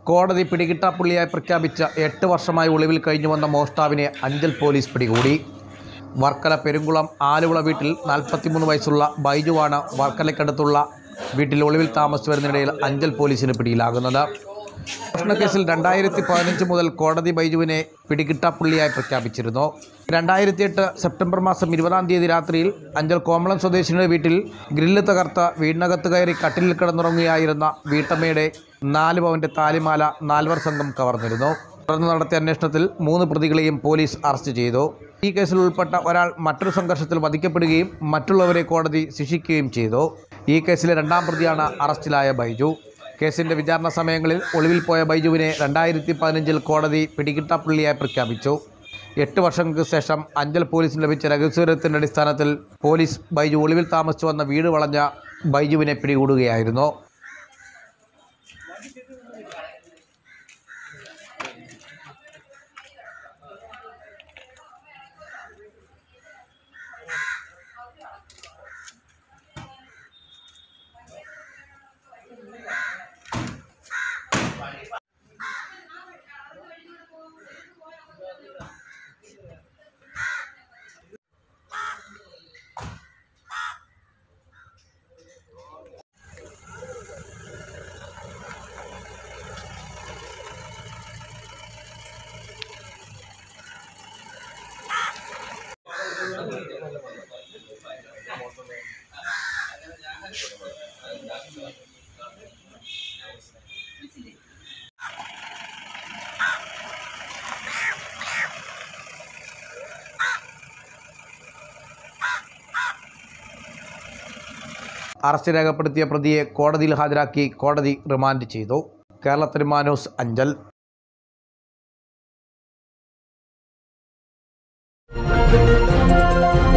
കോടതി പിടികിട്ടാപ്പുള്ളിയായി പ്രഖ്യാപിച്ച എട്ട് വർഷമായി ഒളിവിൽ കഴിഞ്ഞു വന്ന മോഷ്ടാവിനെ അഞ്ചൽ പോലീസ് പിടികൂടി വർക്കല പെരുങ്കുളം ആലുവിള വീട്ടിൽ നാൽപ്പത്തിമൂന്ന് വയസ്സുള്ള ബൈജുവാണ് വർക്കലയ്ക്കടുത്തുള്ള വീട്ടിൽ ഒളിവിൽ താമസിച്ചു വരുന്നതിനിടയിൽ അഞ്ചൽ പോലീസിന് പിടിയിലാകുന്നത് മോഷണക്കേസിൽ രണ്ടായിരത്തി പതിനഞ്ച് മുതൽ കോടതി ബൈജുവിനെ പിടികിട്ടാപ്പുള്ളിയായി പ്രഖ്യാപിച്ചിരുന്നു രണ്ടായിരത്തി എട്ട് സെപ്റ്റംബർ മാസം ഇരുപതാം തീയതി രാത്രിയിൽ അഞ്ചൽ കോമളം സ്വദേശിനിയുടെ വീട്ടിൽ ഗ്രില്ല് തകർത്ത് വീടിനകത്ത് കയറി കട്ടിലിൽ കിടന്നുറങ്ങുകയായിരുന്ന വീട്ടമ്മയുടെ നാല് പവന്റെ താലിമാല നാൽവർ സംഘം കവർന്നിരുന്നു തുടർന്ന് നടത്തിയ അന്വേഷണത്തിൽ മൂന്ന് പ്രതികളെയും പോലീസ് അറസ്റ്റ് ചെയ്തു ഈ കേസിൽ ഉൾപ്പെട്ട ഒരാൾ മറ്റൊരു സംഘർഷത്തിൽ വധിക്കപ്പെടുകയും മറ്റുള്ളവരെ കോടതി ശിക്ഷിക്കുകയും ചെയ്തു ഈ കേസിലെ രണ്ടാം പ്രതിയാണ് അറസ്റ്റിലായ ബൈജു കേസിന്റെ വിചാരണ സമയങ്ങളിൽ ഒളിവിൽ പോയ ബൈജുവിനെ രണ്ടായിരത്തി പതിനഞ്ചിൽ കോടതി പിടികിട്ടാപ്പുള്ളിയായി പ്രഖ്യാപിച്ചു എട്ട് വർഷങ്ങൾക്ക് ശേഷം അഞ്ചൽ പോലീസിന് ലഭിച്ച രഹസ്യവിവരത്തിൻ്റെ അടിസ്ഥാനത്തിൽ പോലീസ് ബൈജു ഒളിവിൽ താമസിച്ചു വന്ന വീട് വളഞ്ഞ ബൈജുവിനെ പിടികൂടുകയായിരുന്നു അറസ്റ്റ് രേഖപ്പെടുത്തിയ പ്രതിയെ കോടതിയിൽ ഹാജരാക്കി കോടതി റിമാൻഡ് ചെയ്തു കേരളത്തിന് മാനൂസ് അഞ്ചൽ Thank